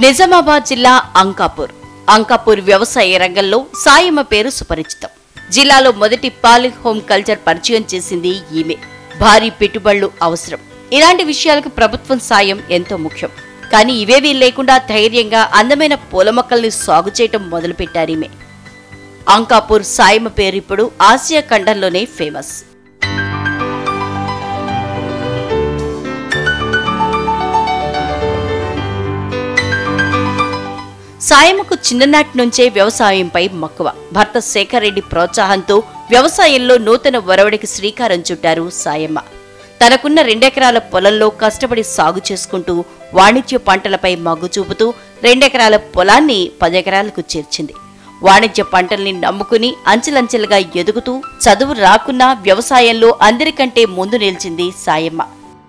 నిజామాబాద్ జిల్లా అంకాపూర్ అంకాపూర్ వ్యవసాయ రంగంలో సాయమ్మ పేరు సుపరిచితం జిల్లాలో మొదటి పాలిక్ హోమ్ కల్చర్ పరిచయం చేసింది ఈమె భారీ పెట్టుబడులు అవసరం ఇలాంటి విషయాలకు ప్రభుత్వం సాయం ఎంతో ముఖ్యం కానీ ఇవేవీ లేకుండా ధైర్యంగా అందమైన పూల మొక్కల్ని సాగు చేయటం మొదలుపెట్టారు ఈమె అంకాపూర్ సాయమ్మ పేరు ఇప్పుడు ఆసియా ఖండంలోనే ఫేమస్ సాయమ్మకు చిన్ననాటి నుంచే వ్యవసాయంపై మక్కువ భర్త శేఖర్ రెడ్డి ప్రోత్సాహంతో వ్యవసాయంలో నూతన ఒరవడికి శ్రీకారం చుట్టారు సాయమ్మ తనకున్న రెండెకరాల పొలంలో కష్టపడి సాగు చేసుకుంటూ వాణిజ్య పంటలపై మగ్గు చూపుతూ రెండెకరాల పొలాన్ని పదెకరాలకు చేర్చింది వాణిజ్య పంటల్ని నమ్ముకుని అంచెలంచెలుగా ఎదుగుతూ చదువు రాకున్నా వ్యవసాయంలో అందరికంటే ముందు నిలిచింది సాయమ్మ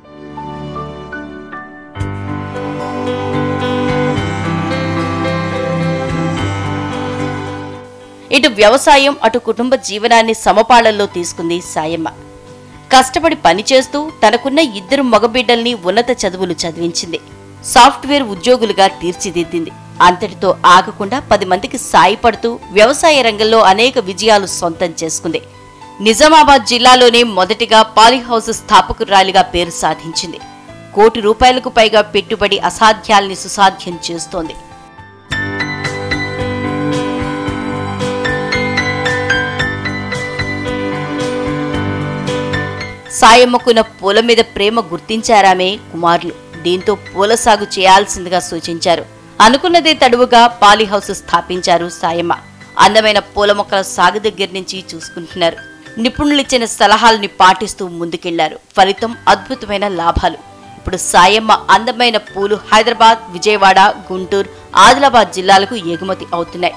ఇటు వ్యవసాయం అటు కుటుంబ జీవనాన్ని సమపాళల్లో తీసుకుంది సాయమ్మ కష్టపడి పనిచేస్తూ తనకున్న ఇద్దరు మగబిడ్డల్ని ఉన్నత చదువులు చదివించింది సాఫ్ట్వేర్ ఉద్యోగులుగా తీర్చిదిద్దింది అంతటితో ఆగకుండా పది మందికి సాయపడుతూ వ్యవసాయ రంగంలో అనేక విజయాలు సొంతం చేసుకుంది నిజామాబాద్ జిల్లాలోనే మొదటిగా పాలీహౌస్ స్థాపకురాలిగా పేరు సాధించింది కోటి రూపాయలకు పైగా పెట్టుబడి అసాధ్యాల్ని సుసాధ్యం చేస్తోంది సాయమ్మకున్న పూల మీద ప్రేమ గుర్తించారామే కుమారులు దీంతో పూల సాగు చేయాల్సిందిగా సూచించారు అనుకున్నదే తడువుగా పాలీహౌస్ స్థాపించారు సాయమ్మ అందమైన పూల మొక్కల సాగు దగ్గర నుంచి చూసుకుంటున్నారు నిపుణులిచ్చిన సలహాలని పాటిస్తూ ముందుకెళ్లారు ఫలితం అద్భుతమైన లాభాలు ఇప్పుడు సాయమ్మ అందమైన పూలు హైదరాబాద్ విజయవాడ గుంటూరు ఆదిలాబాద్ జిల్లాలకు ఎగుమతి అవుతున్నాయి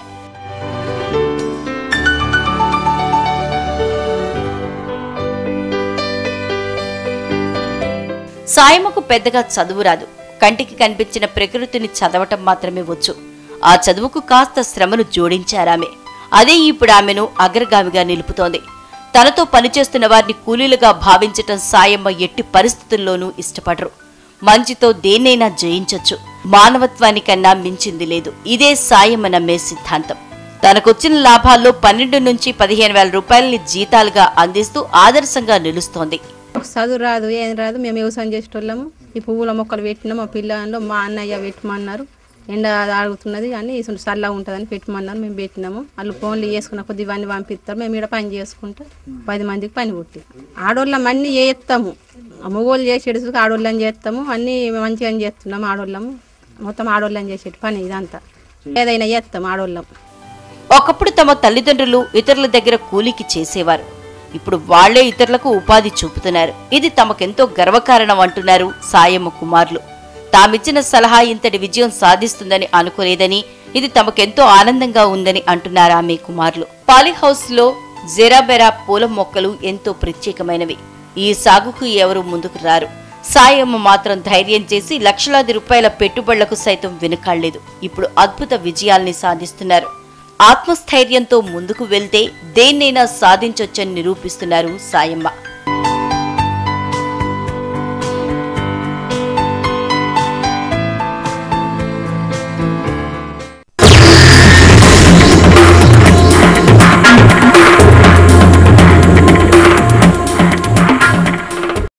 సాయమ్మకు పెద్దగా చదువు రాదు కంటికి కనిపించిన ప్రకృతిని చదవటం మాత్రమే వచ్చు ఆ చదువుకు కాస్త శ్రమను జోడించారామె అదే ఇప్పుడు ఆమెను అగ్రగామిగా నిలుపుతోంది తనతో పనిచేస్తున్న వారిని కూలీలుగా భావించటం సాయమ్మ ఎట్టి పరిస్థితుల్లోనూ ఇష్టపడరు మంచితో దేన్నైనా జయించొచ్చు మానవత్వానికన్నా మించింది లేదు ఇదే సాయమ్మ నమ్మే సిద్ధాంతం తనకొచ్చిన లాభాల్లో పన్నెండు నుంచి పదిహేను వేల రూపాయలని జీతాలుగా అందిస్తూ ఆదర్శంగా నిలుస్తోంది చదువు రాదు ఏం రాదు మేము వ్యవసాయం చేసేటోళ్ళము ఈ పువ్వుల మొక్కలు పెట్టినాం మా పిల్లలు మా అన్నయ్య పెట్టమన్నారు ఎండ ఆగుతున్నది కానీ ఇసుంటి చల్లగా ఉంటుందని పెట్టమన్నారు మేము పెట్టినాము వాళ్ళు ఫోన్లు చేసుకున్న కొద్ది ఇవన్నీ పంపిస్తారు మేము ఇక్కడ పని చేసుకుంటూ పది మందికి పని పుట్టి ఆడోళ్ళం అన్నీ చేస్తాము మగోళ్ళు చేసేడు ఆడోళ్ళని చేస్తాము అన్నీ మంచిగా చేస్తున్నాము ఆడోళ్ళము మొత్తం ఆడోళ్ళని చేసేటి పని ఇదంతా ఏదైనా చేస్తాం ఆడోళ్ళం ఒకప్పుడు తమ తల్లిదండ్రులు ఇతరుల దగ్గర కూలికి చేసేవారు ఇప్పుడు వాళ్లే ఇతరులకు ఉపాధి చూపుతున్నారు ఇది తమకెంతో గర్వకారణం అంటున్నారు సాయమ్మ కుమారులు తామిచ్చిన సలహా ఇంతటి విజయం సాధిస్తుందని అనుకోలేదని ఇది తమకెంతో ఆనందంగా ఉందని అంటున్నారు ఆమె కుమారులు పాలీహౌస్ లో జెరాబెరా పూల మొక్కలు ఎంతో ప్రత్యేకమైనవి ఈ సాగుకు ఎవరు ముందుకు రారు సాయమ్మ మాత్రం ధైర్యం చేసి లక్షలాది రూపాయల పెట్టుబడులకు సైతం వెనుకాడలేదు ఇప్పుడు అద్భుత విజయాల్ని సాధిస్తున్నారు ఆత్మస్థైర్యంతో ముందుకు వెళ్తే దేన్నైనా సాధించొచ్చని నిరూపిస్తున్నారు సాయమ్మ